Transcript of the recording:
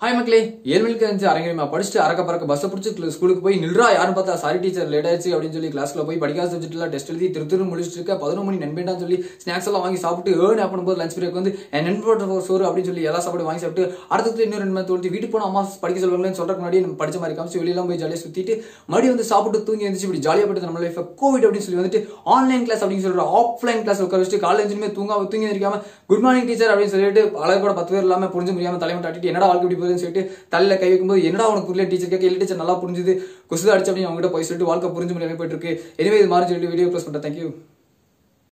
hi மக்களே ஏழு மணிக்கு இருந்துச்சு அரங்கமா படிச்சுட்டு அரக்க பறக்க பஸ்ஸை பிடிச்சி ஸ்கூலுக்கு போய் நில்றா யாரும் பார்த்தா சாரி டீச்சர் லேட் ஆயிடுச்சு அப்படின்னு சொல்லி கிளாஸ்ல போய் படிக்காத சப்ஜெக்ட்லாம் டெஸ்ட் எழுதி திரு திரு முடிச்சுட்டு இருக்க பதினொரு மணி நண்பேண்டான்னு சொல்லி ஸ்நாக்ஸ் எல்லாம் வாங்கி சாப்பிட்டு ஏர்ன் பண்ணும்போது லஞ்ச் பிரேக் வந்து என் நண்பரோட சோறு அப்படின்னு சொல்லி எல்லா சாப்பாடு வாங்கி சாப்பிட்டு அடுத்தது இன்னும் ரெண்டு மணி தோல்வி வீட்டுக்கு போனா அம்மா படிக்க சொல்லுவாங்களேன்னு சொல்றதுக்கு முன்னாடி நம்ம படிச்ச மாதிரி காமிச்சு வெளியெல்லாம் போய் ஜாலியாக சுத்திட்டு மறுபடியும் வந்து சாப்பிட்டு தூங்கி எழுந்துச்சு இப்படி ஜாலியாக போட்டு நம்ம லைஃப் கோவிட் அப்படின்னு சொல்லி வந்துட்டு ஆன்லைன் கிளாஸ் அப்படின்னு சொல்ற ஆஃப்லைன் கிளாஸ் உட்கார வச்சுட்டு காலேஜ் அஞ்சுமே தூங்க தூங்கி இருக்காம குட் மார்னிங் டீச்சர் அப்படின்னு சொல்லிட்டு அழகு கூட பத்து பேர் இல்லாம புரிஞ்சு முடியாம தலைமை தாட்டிட்டு என்னடா வாழ்க்கை இப்படி போகுதுன்னு சொல்லிட்டு தலையில கை வைக்கும்போது என்னடா உனக்கு புரியல டீச்சர் கேட்க இல்லை டீச்சர் நல்லா புரிஞ்சுது கொசுதான் அடிச்சு அப்படின்னு அவங்ககிட்ட போய் சொல்லிட்டு வாழ்க்கை புரிஞ்சு முடியாம போயிட்டு இருக்கு எனவே இது மாதிரி சொல்லிட்டு வீடியோ க்ளோஸ் பண்ணுறேன் தேங்க்யூ